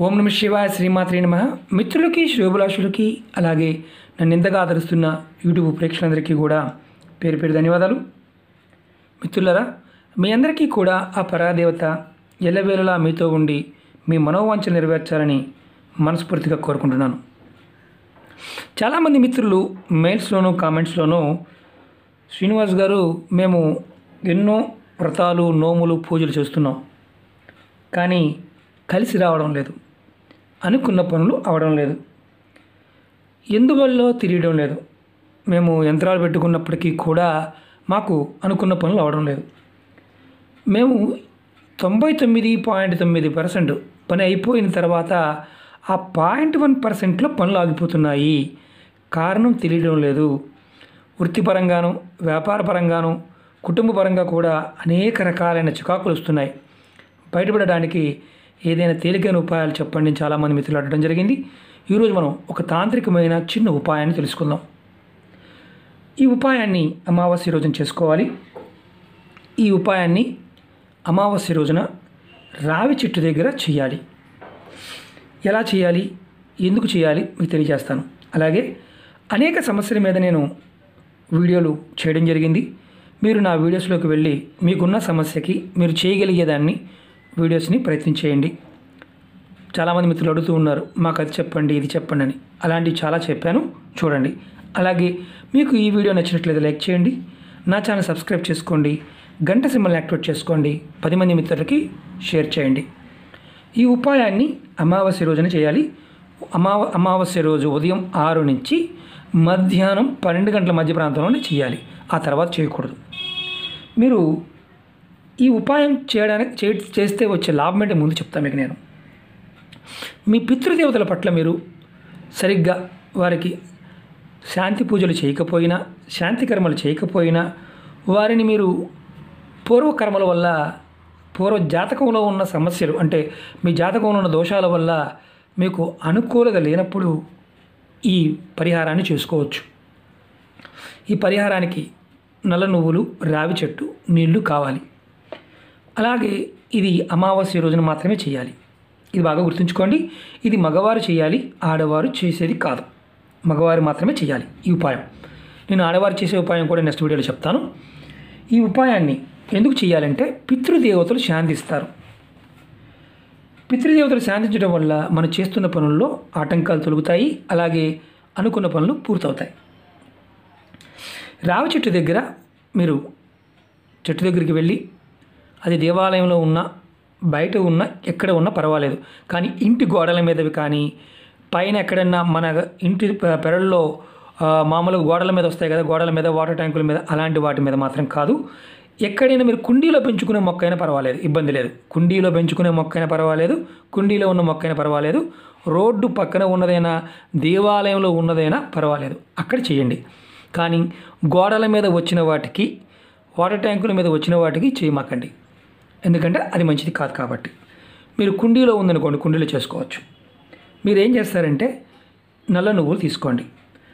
ఓం నమ శివాయ శ్రీమాత్రి నమ మిత్రులకి శ్రేభిలాషులకి అలాగే నన్ను ఎంతగా ఆదరిస్తున్న యూట్యూబ్ ప్రేక్షకులందరికీ కూడా పేరు పేరు ధన్యవాదాలు మిత్రులరా మీ అందరికీ కూడా ఆ పరాదేవత ఎల్లవేళలా మీతో ఉండి మీ మనోవాంఛలు నెరవేర్చాలని మనస్ఫూర్తిగా కోరుకుంటున్నాను చాలామంది మిత్రులు మెయిల్స్లోనూ కామెంట్స్లోనూ శ్రీనివాస్ గారు మేము ఎన్నో వ్రతాలు నోములు పూజలు చేస్తున్నాం కానీ కలిసి రావడం లేదు అనుకున్న పనులు అవడం లేదు ఎందువల్ల తిరగడం లేదు మేము యంత్రాలు పెట్టుకున్నప్పటికీ కూడా మాకు అనుకున్న పనులు అవడం లేదు మేము తొంభై తొమ్మిది పాయింట్ తొమ్మిది పర్సెంట్ పని అయిపోయిన తర్వాత ఆ పాయింట్ వన్ పర్సెంట్లో పనులు ఆగిపోతున్నాయి కారణం తెలియడం లేదు వృత్తిపరంగాను వ్యాపార పరంగాను కుటుంబ పరంగా కూడా అనేక రకాలైన చికాకులు వస్తున్నాయి బయటపడడానికి ఏదైనా తేలికైన ఉపాయాలు చెప్పండి అని చాలామంది మిత్రులు అడగడం జరిగింది ఈరోజు మనం ఒక తాంత్రికమైన చిన్న ఉపాయాన్ని తెలుసుకుందాం ఈ ఉపాయాన్ని అమావాస్య రోజున చేసుకోవాలి ఈ ఉపాయాన్ని అమావాస్య రోజున రావి చెట్టు దగ్గర చేయాలి ఎలా చేయాలి ఎందుకు చేయాలి మీకు తెలియజేస్తాను అలాగే అనేక సమస్యల మీద నేను వీడియోలు చేయడం జరిగింది మీరు నా వీడియోస్లోకి వెళ్ళి మీకున్న సమస్యకి మీరు చేయగలిగేదాన్ని వీడియోస్ని ప్రయత్నం చేయండి చాలామంది మిత్రులు అడుగుతూ ఉన్నారు మాకు అది చెప్పండి ఇది చెప్పండి అని అలాంటివి చాలా చెప్పాను చూడండి అలాగే మీకు ఈ వీడియో నచ్చినట్లయితే లైక్ చేయండి నా ఛానల్ సబ్స్క్రైబ్ చేసుకోండి గంట సింబల్ని యాక్టివేట్ చేసుకోండి పది మంది మిత్రులకి షేర్ చేయండి ఈ ఉపాయాన్ని అమావాస్య రోజున చేయాలి అమావ అమావాస్య రోజు ఉదయం ఆరు నుంచి మధ్యాహ్నం పన్నెండు గంటల మధ్య ప్రాంతంలోనే చేయాలి ఆ తర్వాత చేయకూడదు మీరు ఈ ఉపాయం చేయడానికి చే చేస్తే వచ్చే లాభం అంటే ముందు చెప్తాను మీకు నేను మీ పితృదేవతల పట్ల మీరు సరిగ్గా వారికి శాంతి పూజలు చేయకపోయినా శాంతి కర్మలు చేయకపోయినా వారిని మీరు పూర్వకర్మల వల్ల పూర్వ జాతకంలో ఉన్న సమస్యలు అంటే మీ జాతకంలో ఉన్న దోషాల వల్ల మీకు అనుకూలత లేనప్పుడు ఈ పరిహారాన్ని చేసుకోవచ్చు ఈ పరిహారానికి నల్ల నువ్వులు రావి చెట్టు నీళ్లు కావాలి అలాగే ఇది అమావాస్య రోజున మాత్రమే చేయాలి ఇది బాగా గుర్తుంచుకోండి ఇది మగవారు చేయాలి ఆడవారు చేసేది కాదు మగవారు మాత్రమే చేయాలి ఈ ఉపాయం నేను ఆడవారు చేసే ఉపాయం కూడా నెక్స్ట్ వీడియోలో చెప్తాను ఈ ఉపాయాన్ని ఎందుకు చేయాలంటే పితృదేవతలు శాంతిస్తారు పితృదేవతలు శాంతించడం వల్ల మనం చేస్తున్న పనుల్లో ఆటంకాలు తొలుగుతాయి అలాగే అనుకున్న పనులు పూర్తవుతాయి రావి చెట్టు దగ్గర మీరు చెట్టు దగ్గరికి వెళ్ళి అది దేవాలయంలో ఉన్న బయట ఉన్న ఎక్కడ ఉన్నా పర్వాలేదు కానీ ఇంటి గోడల మీదవి కానీ పైన ఎక్కడన్నా మన ఇంటి పె- పెరల్లో ఆ, మామూలుగా గోడల మీద వస్తాయి కదా గోడల మీద వాటర్ ట్యాంకుల మీద అలాంటి వాటి మీద మాత్రం కాదు ఎక్కడైనా మీరు కుండీలో పెంచుకునే మొక్క అయినా పర్వాలేదు ఇబ్బంది లేదు కుండీలో పెంచుకునే మొక్క అయినా పర్వాలేదు కుండీలో ఉన్న మొక్క అయినా పర్వాలేదు రోడ్డు పక్కన ఉన్నదైనా దేవాలయంలో ఉన్నదైనా పర్వాలేదు అక్కడ చేయండి కానీ గోడల మీద వచ్చిన వాటికి వాటర్ ట్యాంకుల మీద వచ్చిన వాటికి చేయమాకండి ఎందుకంటే అది మంచిది కాదు కాబట్టి మీరు కుండీలో ఉందనుకోండి కుండీలో చేసుకోవచ్చు మీరు ఏం చేస్తారంటే నల్ల నువ్వులు తీసుకోండి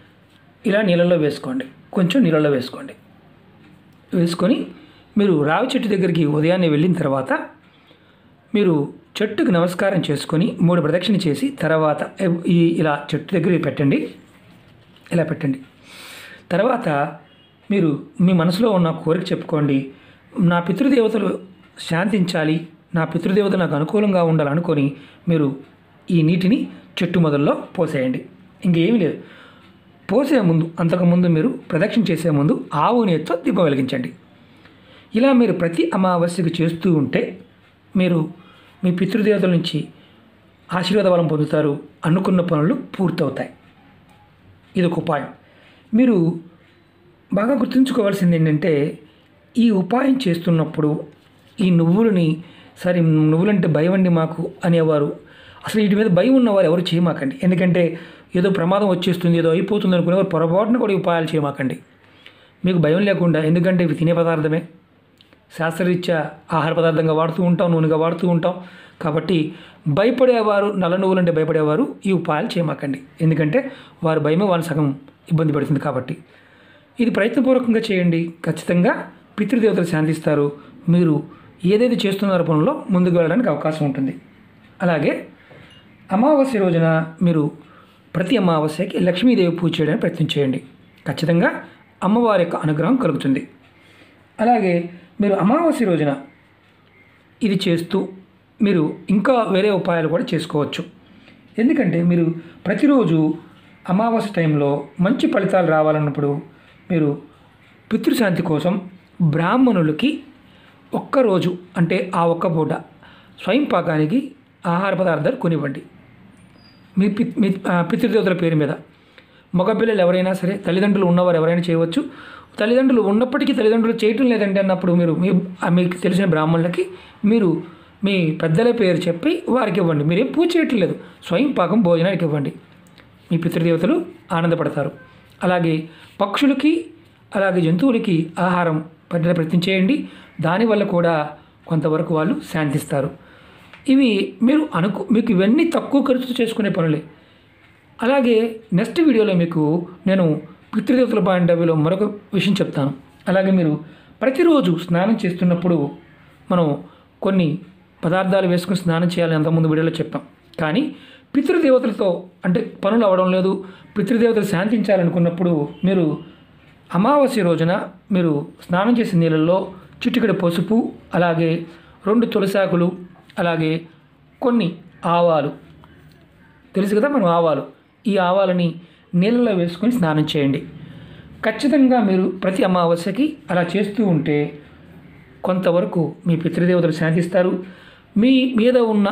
ఇలా నీళ్ళలో వేసుకోండి కొంచెం నీళ్ళలో వేసుకోండి వేసుకొని మీరు రావి చెట్టు దగ్గరికి ఉదయాన్నే వెళ్ళిన తర్వాత మీరు చెట్టుకు నమస్కారం చేసుకొని మూడు ప్రదక్షిణ చేసి తర్వాత ఈ ఇలా చెట్టు దగ్గర పెట్టండి ఇలా పెట్టండి తర్వాత మీరు మీ మనసులో ఉన్న కోరిక చెప్పుకోండి నా పితృదేవతలు శాంతించాలి నా పితృదేవతలు నాకు అనుకూలంగా ఉండాలనుకొని మీరు ఈ నీటిని చెట్టు మొదల్లో పోసేయండి ఇంకేమీ లేదు పోసే ముందు అంతకుముందు మీరు ప్రదక్షిణ చేసే ముందు ఆవు నేతితో దీపం వెలిగించండి ఇలా మీరు ప్రతి అమావాస్యకు చేస్తూ ఉంటే మీరు మీ పితృదేవతల నుంచి ఆశీర్వాద బలం పొందుతారు అనుకున్న పనులు పూర్తవుతాయి ఇది ఒక ఉపాయం మీరు బాగా గుర్తుంచుకోవాల్సింది ఏంటంటే ఈ ఉపాయం చేస్తున్నప్పుడు ఈ నువ్వులని సరే నువ్వులంటే భయం అండి మాకు అనేవారు అసలు వీటి మీద భయం ఉన్నవారు ఎవరు చేయమాకండి ఎందుకంటే ఏదో ప్రమాదం వచ్చేస్తుంది ఏదో అయిపోతుంది అనుకునేవారు పొరపాటున కూడా ఈ ఉపాయాలు చేయమాకండి మీకు భయం లేకుండా ఎందుకంటే ఇవి తినే పదార్థమే శాస్త్రరీత్యా ఆహార పదార్థంగా వాడుతూ ఉంటాం నూనెగా వాడుతూ ఉంటాం కాబట్టి భయపడేవారు నల్ల నువ్వులంటే భయపడేవారు ఈ ఉపాయాలు చేయమాకండి ఎందుకంటే వారి భయమే వాళ్ళని సగం ఇబ్బంది పడుతుంది కాబట్టి ఇది ప్రయత్నపూర్వకంగా చేయండి ఖచ్చితంగా పితృదేవతలు శాంతిస్తారు మీరు ఏదైతే చేస్తున్నారో పనుల్లో ముందుకు వెళ్ళడానికి అవకాశం ఉంటుంది అలాగే అమావాస్య రోజున మీరు ప్రతి అమావాస్యకి లక్ష్మీదేవి పూజ చేయడానికి ప్రయత్నం చేయండి ఖచ్చితంగా అమ్మవారి యొక్క అనుగ్రహం కలుగుతుంది అలాగే మీరు అమావాస్య రోజున ఇది చేస్తూ మీరు ఇంకా వేరే ఉపాయాలు కూడా చేసుకోవచ్చు ఎందుకంటే మీరు ప్రతిరోజు అమావాస్య టైంలో మంచి ఫలితాలు రావాలన్నప్పుడు మీరు పితృశాంతి కోసం బ్రాహ్మణులకి ఒక్కరోజు అంటే ఆ ఒక్క పూట స్వయం పాకానికి ఆహార పదార్థాలు కొనివ్వండి మీ పి మీ ఆ, పితృదేవతల పేరు మీద మగపిల్లలు ఎవరైనా సరే తల్లిదండ్రులు ఉన్నవారు ఎవరైనా చేయవచ్చు తల్లిదండ్రులు ఉన్నప్పటికీ తల్లిదండ్రులు చేయటం లేదంటే అన్నప్పుడు మీరు మీ ఆ, మీకు తెలిసిన బ్రాహ్మణులకి మీరు మీ పెద్దల పేరు చెప్పి వారికి ఇవ్వండి మీరేం పూజ చేయటం లేదు స్వయం పాకం భోజనానికి ఇవ్వండి మీ పితృదేవతలు ఆనందపడతారు అలాగే పక్షులకి అలాగే జంతువులకి ఆహారం పెట్టే ప్రయత్నం చేయండి దానివల్ల కూడా కొంతవరకు వాళ్ళు శాంతిస్తారు ఇవి మీరు అనుకు మీకు ఇవన్నీ తక్కువ ఖర్చుతో చేసుకునే పనులే అలాగే నెక్స్ట్ వీడియోలో మీకు నేను పితృదేవతల పాయింట్ ఆఫ్ వ్యూలో మరొక విషయం చెప్తాను అలాగే మీరు ప్రతిరోజు స్నానం చేస్తున్నప్పుడు మనం కొన్ని పదార్థాలు వేసుకుని స్నానం చేయాలని అంతకుముందు వీడియోలో చెప్పాం కానీ పితృదేవతలతో అంటే పనులు అవ్వడం లేదు పితృదేవతలు శాంతించాలనుకున్నప్పుడు మీరు అమావాస్య రోజున మీరు స్నానం చేసే నీళ్ళల్లో చిటికెడు పసుపు అలాగే రెండు తులసాకులు అలాగే కొన్ని ఆవాలు తెలుసు కదా మనం ఆవాలు ఈ ఆవాలని నీళ్ళలో వేసుకొని స్నానం చేయండి ఖచ్చితంగా మీరు ప్రతి అమావాస్యకి అలా చేస్తూ ఉంటే కొంతవరకు మీ పితృదేవతలు శాంతిస్తారు మీ మీద ఉన్న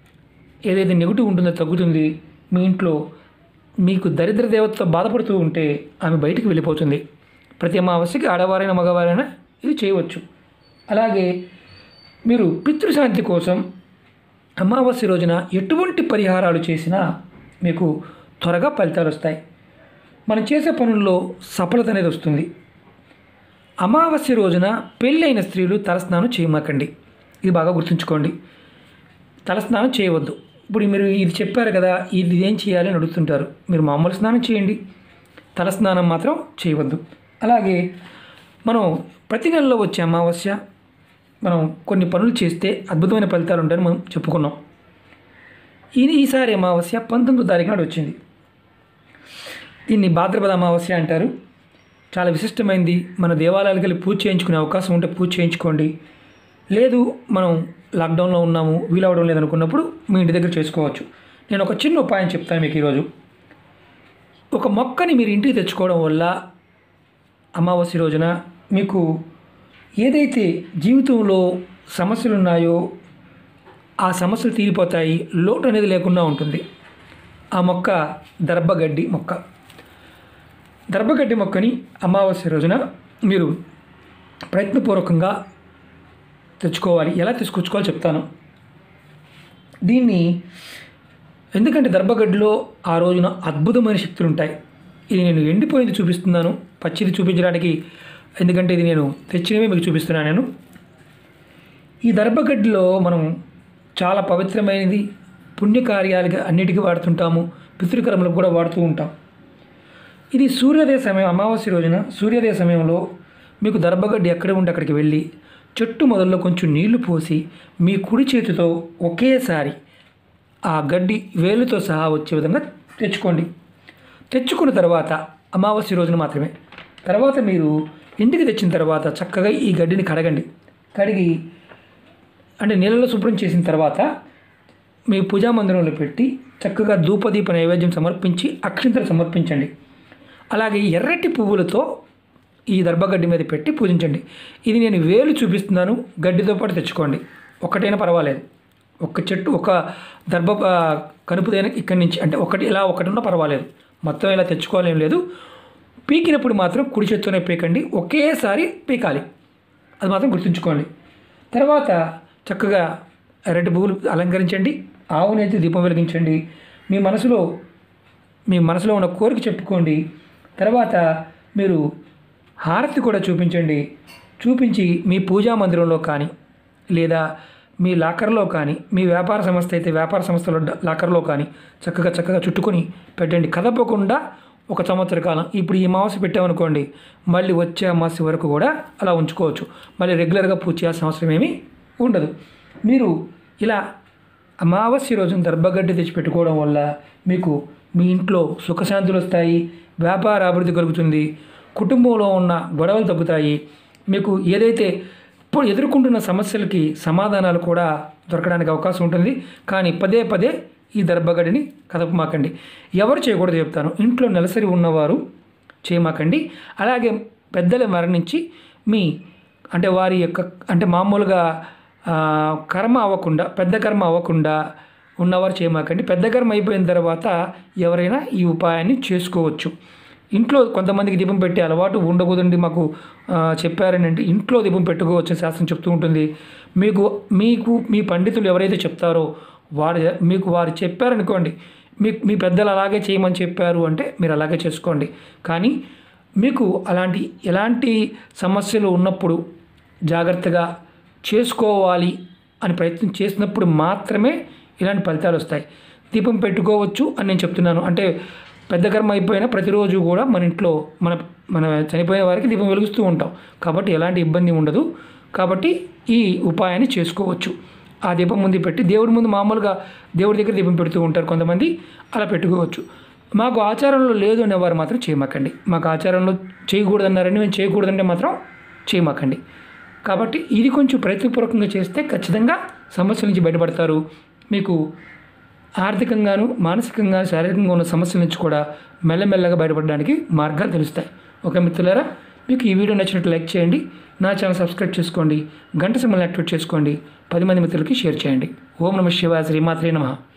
ఏదైతే నెగిటివ్ ఉంటుందో తగ్గుతుంది మీ ఇంట్లో మీకు దరిద్ర దేవతతో బాధపడుతూ ఉంటే ఆమె బయటికి వెళ్ళిపోతుంది ప్రతి అమావాస్యకి ఆడవారైనా మగవారైనా ఇది చేయవచ్చు అలాగే మీరు పితృశాంతి కోసం అమావాస్య రోజున ఎటువంటి పరిహారాలు చేసినా మీకు త్వరగా ఫలితాలు వస్తాయి మనం చేసే పనుల్లో సఫలత అనేది వస్తుంది అమావాస్య రోజున పెళ్ళైన స్త్రీలు తలస్నానం చేయమాకండి ఇది బాగా గుర్తుంచుకోండి తలస్నానం చేయవద్దు ఇప్పుడు మీరు ఇది చెప్పారు కదా ఇది ఏం చేయాలి అని అడుగుతుంటారు మీరు మామూలు స్నానం చేయండి తలస్నానం మాత్రం చేయవద్దు అలాగే మనం ప్రతి నెలలో వచ్చే అమావాస్య మనం కొన్ని పనులు చేస్తే అద్భుతమైన ఫలితాలు ఉంటాయని మనం చెప్పుకున్నాం ఈ ఈసారి అమావాస్య పంతొమ్మిదో తారీఖు నాడు వచ్చింది దీన్ని భాద్రపద అమావాస్య అంటారు చాలా విశిష్టమైంది మన దేవాలయాలకు వెళ్ళి పూజ చేయించుకునే అవకాశం ఉంటే పూజ చేయించుకోండి లేదు మనం లాక్డౌన్లో ఉన్నాము వీలవడం లేదనుకున్నప్పుడు మీ ఇంటి దగ్గర చేసుకోవచ్చు నేను ఒక చిన్న ఉపాయం చెప్తాను మీకు ఈరోజు ఒక మొక్కని మీరు ఇంటికి తెచ్చుకోవడం వల్ల అమావాస్య రోజున మీకు ఏదైతే జీవితంలో సమస్యలు ఉన్నాయో ఆ సమస్యలు తీరిపోతాయి లోటు అనేది లేకుండా ఉంటుంది ఆ మొక్క దర్భగడ్డి మొక్క దర్భగడ్డి మొక్కని అమావాస్య రోజున మీరు ప్రయత్నపూర్వకంగా తెచ్చుకోవాలి ఎలా తీసుకొచ్చుకోవాలో చెప్తాను దీన్ని ఎందుకంటే దర్భగడ్డిలో ఆ రోజున అద్భుతమైన శక్తులు ఉంటాయి ఇది నేను ఎండిపోయింది చూపిస్తున్నాను పచ్చిది చూపించడానికి ఎందుకంటే ఇది నేను తెచ్చినవే మీకు చూపిస్తున్నాను నేను ఈ దర్భగడ్డిలో మనం చాలా పవిత్రమైనది పుణ్యకార్యాలుగా అన్నిటికీ వాడుతుంటాము పితృకర్మలకు కూడా వాడుతూ ఉంటాం ఇది సూర్యోదయ సమయం అమావాస్య రోజున సూర్యోదయ సమయంలో మీకు దర్భగడ్డి ఎక్కడ ఉంటే అక్కడికి వెళ్ళి చెట్టు మొదల్లో కొంచెం నీళ్లు పోసి మీ కుడి చేతితో ఒకేసారి ఆ గడ్డి వేలుతో సహా వచ్చే విధంగా తెచ్చుకోండి తెచ్చుకున్న తర్వాత అమావాస్య రోజున మాత్రమే తర్వాత మీరు ఇంటికి తెచ్చిన తర్వాత చక్కగా ఈ గడ్డిని కడగండి కడిగి అంటే నీళ్ళలో శుభ్రం చేసిన తర్వాత మీ పూజా మందిరంలో పెట్టి చక్కగా ధూపదీప నైవేద్యం సమర్పించి అక్షింతలు సమర్పించండి అలాగే ఎర్రటి పువ్వులతో ఈ దర్భగడ్డి మీద పెట్టి పూజించండి ఇది నేను వేలు చూపిస్తున్నాను గడ్డితో పాటు తెచ్చుకోండి ఒకటైనా పర్వాలేదు ఒక చెట్టు ఒక దర్భ ఆ, కనుపుదైన ఇక్కడి నుంచి అంటే ఒకటి ఇలా ఒకటి ఉన్నా పర్వాలేదు మొత్తం ఇలా తెచ్చుకోవాలేం లేదు పీకినప్పుడు మాత్రం కుడి చేత్తోనే పీకండి ఒకేసారి పీకాలి అది మాత్రం గుర్తుంచుకోండి తర్వాత చక్కగా ఎర్రటి పువ్వులు అలంకరించండి ఆవునైతే దీపం వెలిగించండి మీ మనసులో మీ మనసులో ఉన్న కోరిక చెప్పుకోండి తర్వాత మీరు హారతి కూడా చూపించండి చూపించి మీ పూజా మందిరంలో కానీ లేదా మీ లాకర్లో కానీ మీ వ్యాపార సంస్థ అయితే వ్యాపార సంస్థలో డ- లాకర్లో కానీ చక్కగా చక్కగా చుట్టుకొని పెట్టండి కదపకుండా ఒక సంవత్సర కాలం ఇప్పుడు ఈ అమావాస్య పెట్టామనుకోండి మళ్ళీ వచ్చే అమావాస్య వరకు కూడా అలా ఉంచుకోవచ్చు మళ్ళీ రెగ్యులర్గా పూజ చేయాల్సిన అవసరం ఏమీ ఉండదు మీరు ఇలా అమావాస్య రోజున దర్భగడ్డి తెచ్చి పెట్టుకోవడం వల్ల మీకు మీ ఇంట్లో సుఖశాంతులు వస్తాయి వ్యాపార అభివృద్ధి కలుగుతుంది కుటుంబంలో ఉన్న గొడవలు తగ్గుతాయి మీకు ఏదైతే ఇప్పుడు ఎదుర్కొంటున్న సమస్యలకి సమాధానాలు కూడా దొరకడానికి అవకాశం ఉంటుంది కానీ పదే పదే ఈ దర్భగడిని కదపమాకండి ఎవరు చేయకూడదు చెప్తాను ఇంట్లో నెలసరి ఉన్నవారు చేయమాకండి అలాగే పెద్దలు మరణించి మీ అంటే వారి యొక్క అంటే మామూలుగా ఆ, కర్మ అవ్వకుండా పెద్ద కర్మ అవ్వకుండా ఉన్నవారు చేయమాకండి పెద్ద కర్మ అయిపోయిన తర్వాత ఎవరైనా ఈ ఉపాయాన్ని చేసుకోవచ్చు ఇంట్లో కొంతమందికి దీపం పెట్టే అలవాటు ఉండకూడదండి మాకు ఆ, చెప్పారని అంటే ఇంట్లో దీపం పెట్టుకోవచ్చు అని శాస్త్రం చెప్తూ ఉంటుంది మీకు మీకు మీ పండితులు ఎవరైతే చెప్తారో వారు మీకు వారు చెప్పారనుకోండి మీ మీ పెద్దలు అలాగే చేయమని చెప్పారు అంటే మీరు అలాగే చేసుకోండి కానీ మీకు అలాంటి ఎలాంటి సమస్యలు ఉన్నప్పుడు జాగ్రత్తగా చేసుకోవాలి అని ప్రయత్నం చేసినప్పుడు మాత్రమే ఇలాంటి ఫలితాలు వస్తాయి దీపం పెట్టుకోవచ్చు అని నేను చెప్తున్నాను అంటే పెద్ద కర్మ అయిపోయినా ప్రతిరోజు కూడా మన ఇంట్లో మన మన చనిపోయిన వారికి దీపం వెలుగుస్తూ ఉంటాం కాబట్టి ఎలాంటి ఇబ్బంది ఉండదు కాబట్టి ఈ ఉపాయాన్ని చేసుకోవచ్చు ఆ దీపం ముందు పెట్టి దేవుడి ముందు మామూలుగా దేవుడి దగ్గర దీపం పెడుతూ ఉంటారు కొంతమంది అలా పెట్టుకోవచ్చు మాకు ఆచారంలో లేదు అనేవారు మాత్రం చేయమాకండి మాకు ఆచారంలో చేయకూడదన్నారని మేము చేయకూడదంటే మాత్రం చేయమాకండి కాబట్టి ఇది కొంచెం ప్రయత్నపూర్వకంగా చేస్తే ఖచ్చితంగా సమస్యల నుంచి బయటపడతారు మీకు ఆర్థికంగాను మానసికంగా శారీరకంగా ఉన్న సమస్యల నుంచి కూడా మెల్లమెల్లగా బయటపడడానికి మార్గాలు తెలుస్తాయి ఓకే మిత్రులారా మీకు ఈ వీడియో నచ్చినట్టు లైక్ చేయండి నా ఛానల్ సబ్స్క్రైబ్ చేసుకోండి గంట సింబల్ని యాక్టివేట్ చేసుకోండి పది మంది మిత్రులకి షేర్ చేయండి ఓం నమ శివాయ శ్రీమాత్రే నమః